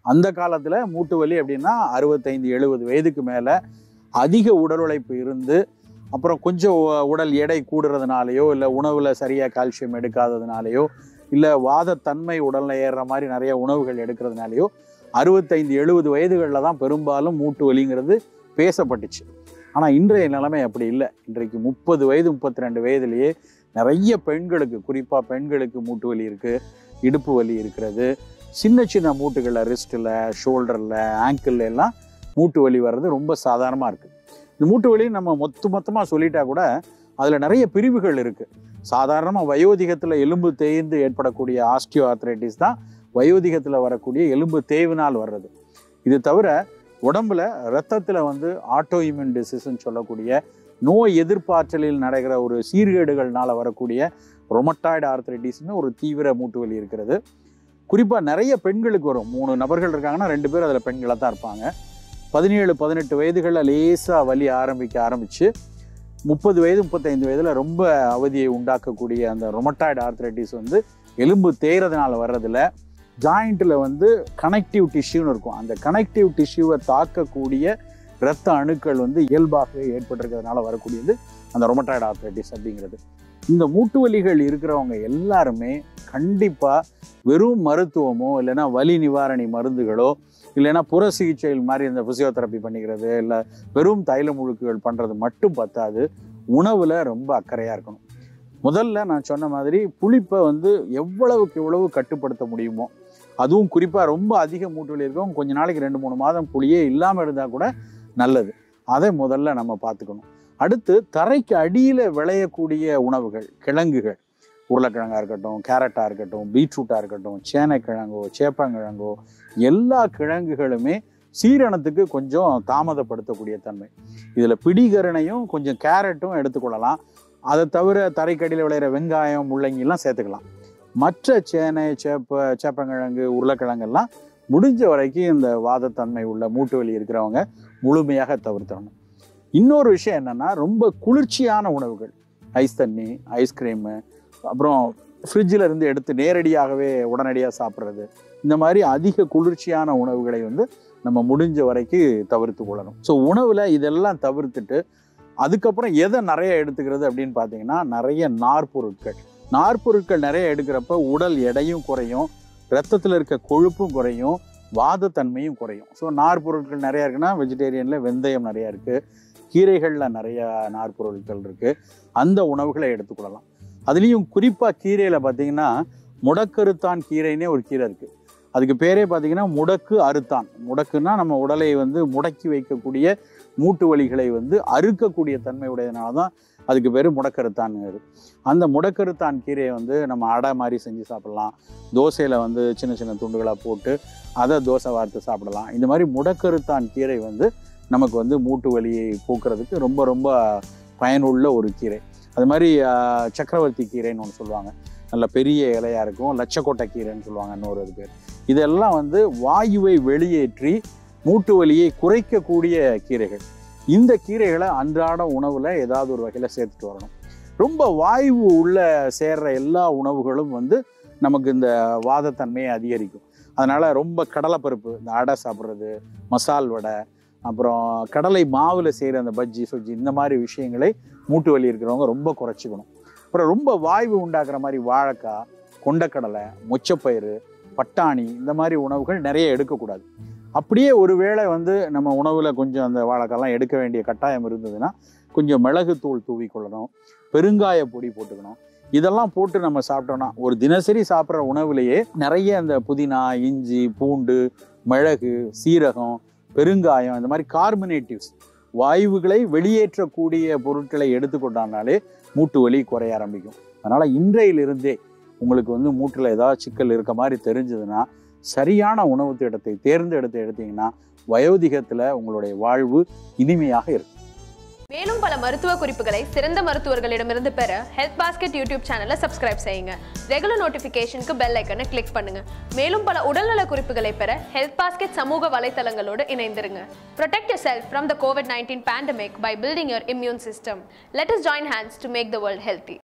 அந்த காலத்தில் மூட்டு வலி அப்படின்னா அறுபத்தைந்து எழுபது வயதுக்கு மேலே அதிக உடல் உழைப்பு இருந்து அப்புறம் கொஞ்சம் உ- உடல் எடை கூடுறதுனாலையோ இல்லை உணவில் சரியாக கால்சியம் எடுக்காததுனாலையோ இல்லை வாதத்தன்மை உடலில் ஏறுற மாதிரி நிறைய உணவுகள் எடுக்கிறதுனாலையோ அறுபத்தைந்து எழுபது வயதுகளில் தான் பெரும்பாலும் மூட்டு வலிங்கிறது பேசப்பட்டுச்சு ஆனால் இன்றைய நிலைமை அப்படி இல்லை இன்றைக்கு முப்பது வயது முப்பத்தி ரெண்டு வயதுலேயே நிறைய பெண்களுக்கு குறிப்பாக பெண்களுக்கு மூட்டு வலி இருக்குது இடுப்பு வலி இருக்கிறது சின்ன சின்ன மூட்டுகளில் ரிஸ்ட்டில் ஷோல்டரில் ஆங்கிள் எல்லாம் மூட்டு வலி வர்றது ரொம்ப சாதாரணமாக இருக்குது இந்த மூட்டு வலி நம்ம மொத்த மொத்தமாக சொல்லிட்டா கூட அதில் நிறைய பிரிவுகள் இருக்குது சாதாரணமாக வயோதிகத்தில் எலும்பு தேய்ந்து ஏற்படக்கூடிய ஆஸ்டியோ ஆர்த்ரைட்டிஸ் தான் வயோதிகத்தில் வரக்கூடிய எலும்பு தேய்வினால் வர்றது இது தவிர உடம்புல ரத்தத்தில் வந்து ஆட்டோ இம்யூன் டிசீஸ்ன்னு சொல்லக்கூடிய நோய் எதிர்ப்பாற்றலில் நடக்கிற ஒரு சீர்கேடுகள்னால வரக்கூடிய ரொமட்டாய்டு ஆர்த்ரைட்டிஸ்னு ஒரு தீவிர மூட்டு வலி இருக்கிறது குறிப்பாக நிறைய பெண்களுக்கு வரும் மூணு நபர்கள் இருக்காங்கன்னா ரெண்டு பேர் அதில் பெண்களாக தான் இருப்பாங்க பதினேழு பதினெட்டு வயதுகளில் லேசாக வலி ஆரம்பிக்க ஆரம்பித்து முப்பது வயது முப்பத்தைந்து வயதில் ரொம்ப அவதியை உண்டாக்கக்கூடிய அந்த ரொமட்டாய்டு ஆர்த்ரைட்டிஸ் வந்து எலும்பு தேய்றதுனால வர்றதில் ஜாயிண்ட்டில் வந்து கனெக்டிவ் டிஷ்யூன்னு இருக்கும் அந்த கனெக்டிவ் டிஷ்யூவை தாக்கக்கூடிய இரத்த அணுக்கள் வந்து இயல்பாகவே ஏற்பட்டிருக்கிறதுனால வரக்கூடியது அந்த ரொமட்டாய்டு ஆர்த்ரைட்டிஸ் அப்படிங்கிறது இந்த மூட்டு வலிகள் இருக்கிறவங்க எல்லாருமே கண்டிப்பாக வெறும் மருத்துவமோ இல்லைன்னா வலி நிவாரணி மருந்துகளோ இல்லைன்னா புற சிகிச்சை மாதிரி இந்த ஃபிசியோதெரப்பி பண்ணிக்கிறது இல்லை வெறும் தைல முழுக்குகள் பண்ணுறது மட்டும் பத்தாது உணவில் ரொம்ப அக்கறையாக இருக்கணும் முதல்ல நான் சொன்ன மாதிரி புளிப்பை வந்து எவ்வளவுக்கு எவ்வளவு கட்டுப்படுத்த முடியுமோ அதுவும் குறிப்பாக ரொம்ப அதிக மூட்டு வலி இருக்கவங்க கொஞ்ச நாளைக்கு ரெண்டு மூணு மாதம் புளியே இல்லாமல் இருந்தால் கூட நல்லது அதை முதல்ல நம்ம பார்த்துக்கணும் அடுத்து தரைக்கு அடியில் விளையக்கூடிய உணவுகள் கிழங்குகள் உருளைக்கிழங்கா இருக்கட்டும் கேரட்டாக இருக்கட்டும் பீட்ரூட்டாக இருக்கட்டும் சேனைக்கிழங்கோ சேப்பங்கிழங்கோ எல்லா கிழங்குகளுமே சீரணத்துக்கு கொஞ்சம் தாமதப்படுத்தக்கூடிய தன்மை இதில் பிடிகரணையும் கொஞ்சம் கேரட்டும் எடுத்துக்கொள்ளலாம் அதை தவிர தரைக்கடியில் விளையிற வெங்காயம் முள்ளங்கிலாம் சேர்த்துக்கலாம் மற்ற சேனை சேப்ப சேப்பங்கிழங்கு உருளைக்கிழங்கெல்லாம் முடிஞ்ச வரைக்கும் இந்த வாதத்தன்மை உள்ள மூட்டு வலி இருக்கிறவங்க முழுமையாக தவிர்த்தணும் இன்னொரு விஷயம் என்னன்னா ரொம்ப குளிர்ச்சியான உணவுகள் ஐஸ் தண்ணி ஐஸ்கிரீமு அப்புறம் ஃப்ரிட்ஜில் இருந்து எடுத்து நேரடியாகவே உடனடியாக சாப்பிட்றது இந்த மாதிரி அதிக குளிர்ச்சியான உணவுகளை வந்து நம்ம முடிஞ்ச வரைக்கும் தவிர்த்து கொள்ளணும் ஸோ உணவில் இதெல்லாம் தவிர்த்துட்டு அதுக்கப்புறம் எதை நிறைய எடுத்துக்கிறது அப்படின்னு பார்த்தீங்கன்னா நிறைய நார்ப்பொருட்கள் நார்ப்பொருட்கள் நிறைய எடுக்கிறப்ப உடல் எடையும் குறையும் ரத்தத்தில் இருக்க கொழுப்பும் குறையும் வாதத்தன்மையும் குறையும் ஸோ நார்ப்பொருட்கள் நிறையா இருக்குன்னா வெஜிடேரியனில் வெந்தயம் நிறையா இருக்குது கீரைகளில் நிறைய நார்ப்பொருட்கள் இருக்குது அந்த உணவுகளை எடுத்துக்கொள்ளலாம் அதுலேயும் குறிப்பாக கீரையில் பார்த்தீங்கன்னா முடக்கருத்தான் கீரைன்னே ஒரு கீரை இருக்குது அதுக்கு பேரே பார்த்தீங்கன்னா முடக்கு அறுத்தான் முடக்குன்னா நம்ம உடலை வந்து முடக்கி வைக்கக்கூடிய மூட்டு வலிகளை வந்து அறுக்கக்கூடிய தன்மை உடையதுனால தான் அதுக்கு பேர் முடக்கருத்தான்ங்கிறது அந்த முடக்கருத்தான் கீரையை வந்து நம்ம அடை மாதிரி செஞ்சு சாப்பிடலாம் தோசையில் வந்து சின்ன சின்ன துண்டுகளாக போட்டு அதை தோசை வார்த்து சாப்பிடலாம் இந்த மாதிரி முடக்கருத்தான் கீரை வந்து நமக்கு வந்து மூட்டு வலியை போக்குறதுக்கு ரொம்ப ரொம்ப பயனுள்ள ஒரு கீரை அது மாதிரி ஆஹ், சக்கரவர்த்தி கீரைன்னு ஒன்று சொல்லுவாங்க நல்ல பெரிய இலையாக இருக்கும் லட்சக்கோட்டை கீரைன்னு சொல்லுவாங்க இன்னொரு இது பேர் இதெல்லாம் வந்து வாயுவை வெளியேற்றி மூட்டு வலியை குறைக்கக்கூடிய கீரைகள் இந்த கீரைகளை அன்றாட உணவில் ஏதாவது ஒரு வகையில் சேர்த்துட்டு வரணும் ரொம்ப வாயு உள்ள சேர்ற எல்லா உணவுகளும் வந்து நமக்கு இந்த வாதத்தன்மையை அதிகரிக்கும் அதனால் ரொம்ப கடலைப்பருப்பு இந்த அடை சாப்பிட்றது மசால் வடை அப்புறம் கடலை மாவில் செய்கிற அந்த பஜ்ஜி சுஜ்ஜி இந்த மாதிரி விஷயங்களை மூட்டு வலி இருக்கிறவங்க ரொம்ப குறைச்சிக்கணும் அப்புறம் ரொம்ப வாய்வு உண்டாக்குற மாதிரி வாழைக்காய் கொண்டக்கடலை மொச்சப்பயிறு பட்டாணி இந்த மாதிரி உணவுகள் நிறைய எடுக்கக்கூடாது அப்படியே ஒருவேளை வந்து நம்ம உணவில் கொஞ்சம் அந்த வாழைக்காய்லாம் எடுக்க வேண்டிய கட்டாயம் இருந்ததுன்னா கொஞ்சம் மிளகுத்தூள் தூவி கொள்ளணும் பெருங்காய பொடி போட்டுக்கணும் இதெல்லாம் போட்டு நம்ம சாப்பிட்டோம்னா ஒரு தினசரி சாப்பிட்ற உணவுலேயே நிறைய அந்த புதினா இஞ்சி பூண்டு மிளகு சீரகம் பெருங்காயம் இந்த மாதிரி கார்பனேட்டிவ்ஸ் வாயுகளை வெளியேற்றக்கூடிய பொருட்களை எடுத்துக்கொண்டானாலே மூட்டு வலி குறைய ஆரம்பிக்கும் அதனால் இன்றையிலிருந்தே உங்களுக்கு வந்து மூட்டில் ஏதாவது சிக்கல் இருக்க மாதிரி தெரிஞ்சதுன்னா சரியான உணவு திட்டத்தை தேர்ந்தெடுத்து எடுத்தீங்கன்னா வயோதிகத்தில் உங்களுடைய வாழ்வு இனிமையாக இருக்கும் மேலும் பல மருத்துவ குறிப்புகளை சிறந்த மருத்துவர்களிடமிருந்து பெற ஹெல்த் பாஸ்கெட் யூடியூப் சேனலை சப்ஸ்கிரைப் செய்யுங்க ரெகுலர் நோட்டிஃபிகேஷனுக்கு பெல் ஐக்கனை கிளிக் பண்ணுங்க மேலும் பல உடல்நல குறிப்புகளை பெற ஹெல்த் பாஸ்கெட் சமூக வலைத்தளங்களோடு இணைந்திருங்க Protect yourself from the COVID-19 pandemic by building your immune system. Let us join hands to make the world healthy.